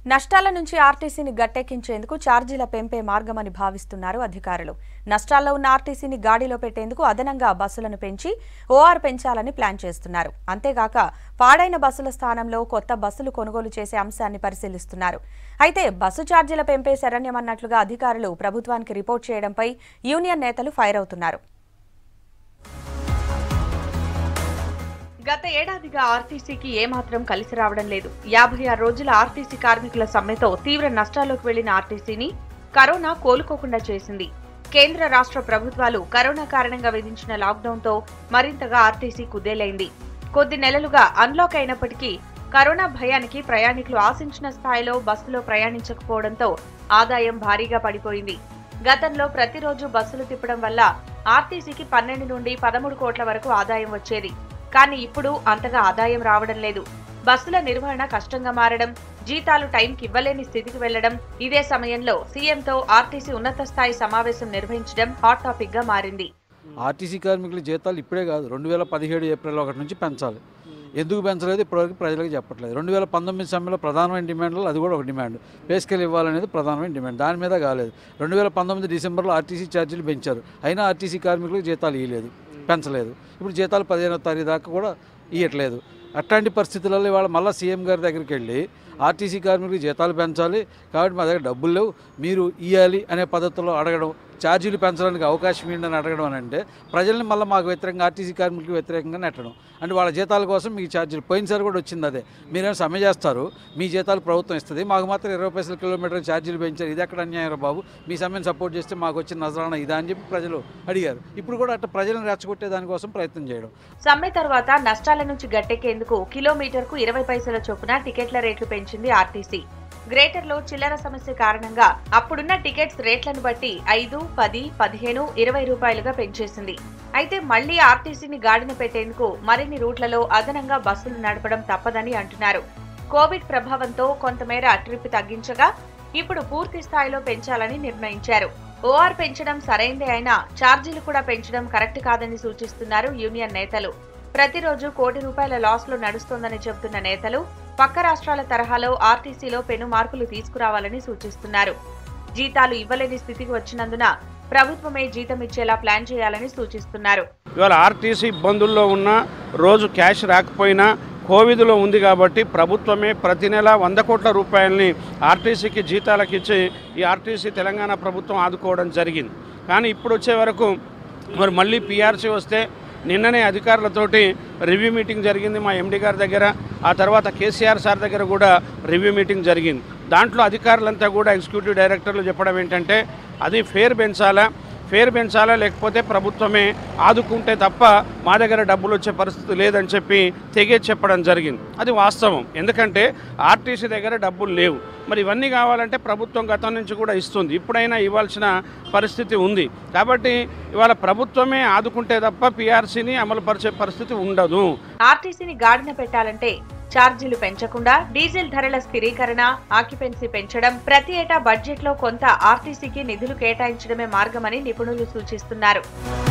నష్టాల నుంచి ఆర్టీసీని గట్టెక్కించేందుకు ఛార్జీల పెంపే మార్గమని భావిస్తున్నారు అధికారులు నష్టాల్లో ఉన్న ఆర్టీసీని గాడిలో పెట్టేందుకు అదనంగా బస్సులను పెంచి ఓఆర్ పెంచాలని ప్లాన్ చేస్తున్నారు అంతేగాక పాడైన బస్సుల స్థానంలో కొత్త బస్సులు కొనుగోలు చేసే అంశాన్ని పరిశీలిస్తున్నారు అయితే బస్సు ఛార్జీల పెంపే శరణ్యమన్నట్లుగా అధికారులు ప్రభుత్వానికి రిపోర్ట్ చేయడంపై యూనియన్ నేతలు ఫైర్ అవుతున్నారు గత ఏడాదిగా ఆర్టీసీకి ఏమాత్రం కలిసి రావడం లేదు యాభై ఆరు రోజుల ఆర్టీసీ కార్మికుల సమ్మెతో తీవ్ర నష్టాల్లోకి వెళ్లిన ఆర్టీసీని కరోనా కోలుకోకుండా చేసింది కేంద్ర రాష్ట్ర ప్రభుత్వాలు కరోనా కారణంగా విధించిన లాక్డౌన్తో మరింతగా ఆర్టీసీ కుదేలైంది కొద్ది నెలలుగా అన్లాక్ అయినప్పటికీ కరోనా భయానికి ప్రయాణికులు ఆశించిన స్థాయిలో బస్సులో ప్రయాణించకపోవడంతో ఆదాయం భారీగా పడిపోయింది గతంలో ప్రతిరోజు బస్సులు తిప్పడం వల్ల ఆర్టీసీకి పన్నెండు నుండి పదమూడు కోట్ల వరకు ఆదాయం వచ్చేది కానీ ఇప్పుడు అంతగా ఆదాయం రావడం లేదు బస్సుల నిర్వహణ కష్టంగా మారడం జీతాలు టైంకి ఇవ్వలేని స్థితికి వెళ్లడం ఇదే సమయంలో సీఎంతో ఆర్టీసీ ఉన్నత స్థాయి సమావేశం నిర్వహించడం హాట్ టాపిక్ గా మారింది ఆర్టీసీ కార్మికుల జీతాలు ఇప్పుడే కాదు రెండు వేల పదిహేడు ఏప్రిల్ ఒకటి నుంచి పెంచాలి ఎందుకు పెంచలేదు ఇప్పటివరకు ప్రజలకు చెప్పట్లేదు రెండు వేల పంతొమ్మిది సమ్మెలో ప్రధానమైన డిమాండ్లు అది కూడా ఒక డిమాండ్ పే స్కేల్ ఇవ్వాలనేది ప్రధానమైన డిమాండ్ దాని మీద కాలేదు రెండు వేల పంతొమ్మిది డిసెంబర్లో ఆర్టీసీ ఛార్జీలు పెంచారు అయినా ఆర్టీసీ కార్మికులకు జీతాలు ఇవ్వలేదు పెంచలేదు ఇప్పుడు జీతాలు పదిహేనో తారీఖు దాకా కూడా ఇవ్వట్లేదు అట్లాంటి పరిస్థితులలో ఇవాళ మళ్ళీ సీఎం గారి దగ్గరికి వెళ్ళి ఆర్టీసీ కార్మికులకు జీతాలు పెంచాలి కాబట్టి మా దగ్గర డబ్బులు లేవు మీరు ఇవ్వాలి అనే పద్ధతిలో అడగడం ఛార్జీలు పెంచడానికి అవకాశం ఏంటని అడగడం అని అంటే ప్రజల్ని మళ్ళీ మాకు వ్యతిరేకంగా ఆర్టీసీ కార్మికులకు వ్యతిరేకంగా నెట్టడం అంటే వాళ్ళ జీతాల కోసం మీ ఛార్జీలు పోయినసారి కూడా వచ్చింది అదే మీరేమో సమ్మె చేస్తారు మీ జీతాలు ప్రభుత్వం ఇస్తుంది మాకు మాత్రం ఇరవై పైసల కిలోమీటర్ ఛార్జీలు పెంచారు ఇది ఎక్కడ అన్యాయం రా బాబు మీ సమ్మెను సపోర్ట్ చేస్తే మాకు వచ్చిన నజరాన ఇదా అని చెప్పి ప్రజలు అడిగారు ఇప్పుడు కూడా అట్లా ప్రజలను రెచ్చగొట్టే దానికోసం ప్రయత్నం చేయడం సమ్మె తర్వాత నష్టాల నుంచి గట్టెక్కేందుకు కిలోమీటర్కు ఇరవై పైసల చొప్పున టికెట్ల రేట్లు పెంచింది ఆర్టీసీ గ్రేటర్లో చిల్లర సమస్య కారణంగా అప్పుడున్న టికెట్స్ రేట్లను బట్టి ఐదు పది పదిహేను ఇరవై రూపాయలుగా పెంచేసింది అయితే మళ్లీ ఆర్టీసీని గాడిన పెట్టేందుకు మరిన్ని రూట్లలో అదనంగా బస్సులు నడపడం తప్పదని అంటున్నారు కోవిడ్ ప్రభావంతో కొంతమేర ట్రిప్ తగ్గించగా ఇప్పుడు పూర్తి స్థాయిలో పెంచాలని నిర్ణయించారు ఓఆర్ పెంచడం సరైందే అయినా ఛార్జీలు కూడా పెంచడం కరెక్ట్ కాదని సూచిస్తున్నారు యూనియన్ నేతలు ప్రతిరోజు కోటి రూపాయల లాస్ లో నడుస్తోందని చెబుతున్న నేతలు పక్క రాష్ట్రాల తరహాలో ఆర్టీసీలో పెను మార్పులు తీసుకురావాలని సూచిస్తున్నారు జీతాలు ఇవ్వలేని స్థితికి వచ్చినందున ప్రభుత్వమే జీతం ఇచ్చేలా ప్లాన్ చేయాలని సూచిస్తున్నారు ఇవాళ ఆర్టీసీ ఇబ్బందుల్లో ఉన్న రోజు క్యాష్ రాకపోయినా కోవిడ్లో ఉంది కాబట్టి ప్రభుత్వమే ప్రతి నెల వంద కోట్ల రూపాయలని ఆర్టీసీకి జీతాలకు ఇచ్చి ఈ ఆర్టీసీ తెలంగాణ ప్రభుత్వం ఆదుకోవడం జరిగింది కానీ ఇప్పుడు వచ్చే వరకు మరి మళ్ళీ పీఆర్సీ వస్తే నిన్ననే అధికారులతోటి రివ్యూ మీటింగ్ జరిగింది మా ఎండి గారి దగ్గర ఆ తర్వాత కేసీఆర్ సార్ దగ్గర కూడా రివ్యూ మీటింగ్ జరిగింది దాంట్లో అధికారులంతా కూడా ఎగ్జిక్యూటివ్ డైరెక్టర్లు చెప్పడం ఏంటంటే అది ఫేర్ పెంచాలా ఫేర్ పెంచాలా లేకపోతే ప్రభుత్వమే ఆదుకుంటే తప్ప మా దగ్గర డబ్బులు వచ్చే పరిస్థితి లేదని చెప్పి తెగే చెప్పడం జరిగింది అది వాస్తవం ఎందుకంటే ఆర్టీసీ దగ్గర డబ్బులు లేవు మరి ఇవన్నీ కావాలంటే ప్రభుత్వం గతం నుంచి కూడా ఇస్తుంది ఇప్పుడైనా ఇవ్వాల్సిన పరిస్థితి ఉంది కాబట్టి ఇవాళ ప్రభుత్వమే ఆదుకుంటే తప్ప పీఆర్సీని అమలుపరిచే పరిస్థితి ఉండదు ఆర్టీసీని గాడిన పెట్టాలంటే ఛార్జీలు పెంచకుండా డీజిల్ ధరల స్థిరీకరణ ఆక్యుపెన్సీ పెంచడం ప్రతి ఏటా బడ్జెట్లో కొంత ఆర్టీసీకి నిధులు కేటాయించడమే మార్గమని నిపుణులు సూచిస్తున్నారు